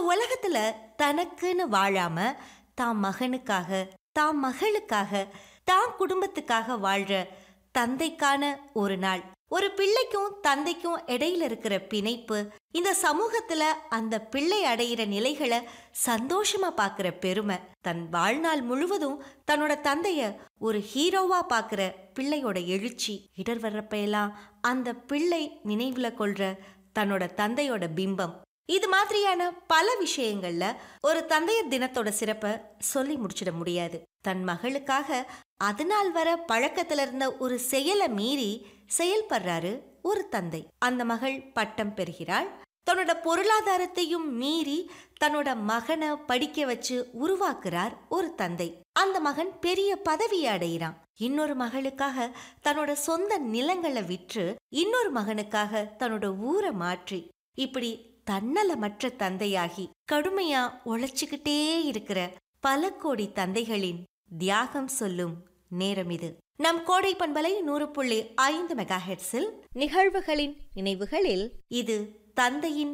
உலகத்துல தனக்குன்னு வாழாம தாம் மகனுக்காக தாம் மகளுக்காக தாம் குடும்பத்துக்காக வாழ்ற தந்தைக்கான ஒரு நாள் ஒரு பிள்ளைக்கும் தந்தைக்கும் இடையில இருக்கிற பிணைப்பு இந்த சமூகத்துல அந்த பிள்ளை அடையிற நிலைகளை சந்தோஷமா பார்க்கிற பெருமை தன் வாழ்நாள் முழுவதும் தன்னோட தந்தைய ஒரு ஹீரோவா பார்க்கிற பிள்ளையோட எழுச்சி இடர் வர்றப்பெல்லாம் அந்த பிள்ளை நினைவுல கொள்ற தன்னோட தந்தையோட பிம்பம் இது மாதிரியான பல விஷயங்கள்ல ஒரு தந்தையர் தினத்தோட சிறப்பை சொல்லி முடிச்சிட முடியாது தன் மகளுக்காக அதனால் வர பழக்கத்துல இருந்த ஒரு செயலை மீறி செயல்படுறாரு ஒரு தந்தை அந்த மகள் பட்டம் பெறுகிறாள் தன்னோட பொருளாதாரத்தையும் மீறி தன்னோட மகனை படிக்க வச்சு உருவாக்குறார் ஒரு தந்தை அந்த மகன் பெரிய பதவியை அடையிறான் இன்னொரு மகளுக்காக தன்னோட சொந்த நிலங்களை விற்று இன்னொரு மகனுக்காக தன்னோட ஊரை மாற்றி இப்படி தன்னலமற்ற தந்தையாகி கடுமையா உழைச்சுக்கிட்டே இருக்கிற பல கோடி தந்தைகளின் தியாகம் சொல்லும் நேரம் இது நம் கோடை பண்பலை நூறு புள்ளி ஐந்து மெகா ஹெட்ஸில் நிகழ்வுகளின் நினைவுகளில் இது தந்தையின்